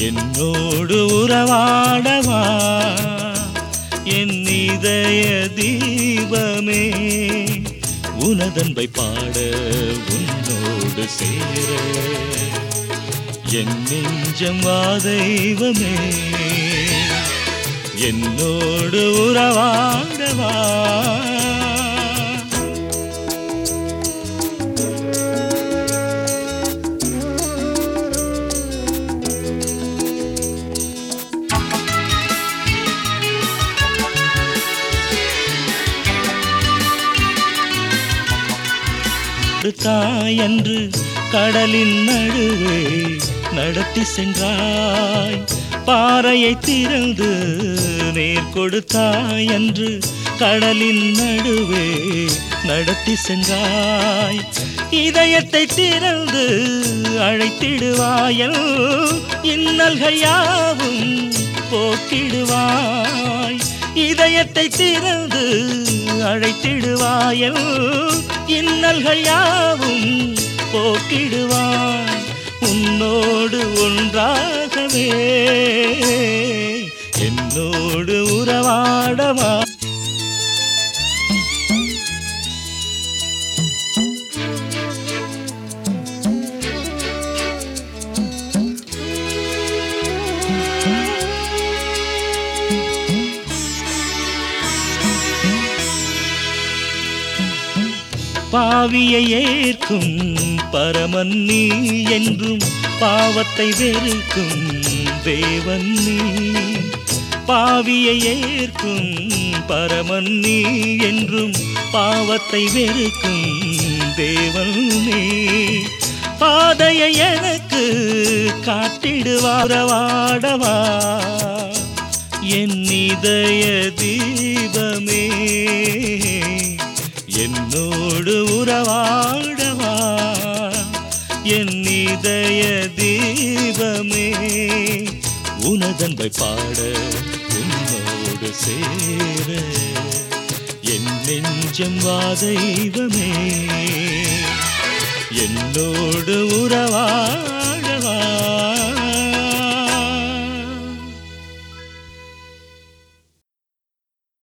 என்னோடு உறவாடவா என் இதய தீபமே உனதன்பை பாட உன்னோடு சேர என் நெஞ்சம் வா தெய்வமே என்னோடு உறவாடவா தாயன்று கடலின் நடுவே நடத்தி சென்றாய் பாறையை திறந்து நேர் கொடுத்தாயன்று கடலின் நடுவே நடத்தி சென்றாய் இதயத்தை திறந்து அழைத்திடுவாயல் இன்னல்கள் யாவும் போக்கிடுவாய் இதயத்தை திறந்து அழைத்திடுவாயல் இன்னல்கள் யாவும் போக்கிடுவாய் உன்னோடு ஒன்றாகவே என்னோடு உறவாடவா பாவியை ஏற்கும் பரமன் நீ என்றும் பாவத்தை வெறுக்கும் தேவன் நீ பாவியை ஏற்கும் பரமன் நீ என்றும் பாவத்தை வெறுக்கும் தேவன் நீ பாதையை எனக்கு காட்டிடுவாரவாடவா என் இதய தீபமே என்னோடு உறவாடவா என் இதய தீபமே உனதன்பை பாட உன்னோடு சேர என் நெஞ்சம் வா தெய்வமே என்னோடு உறவா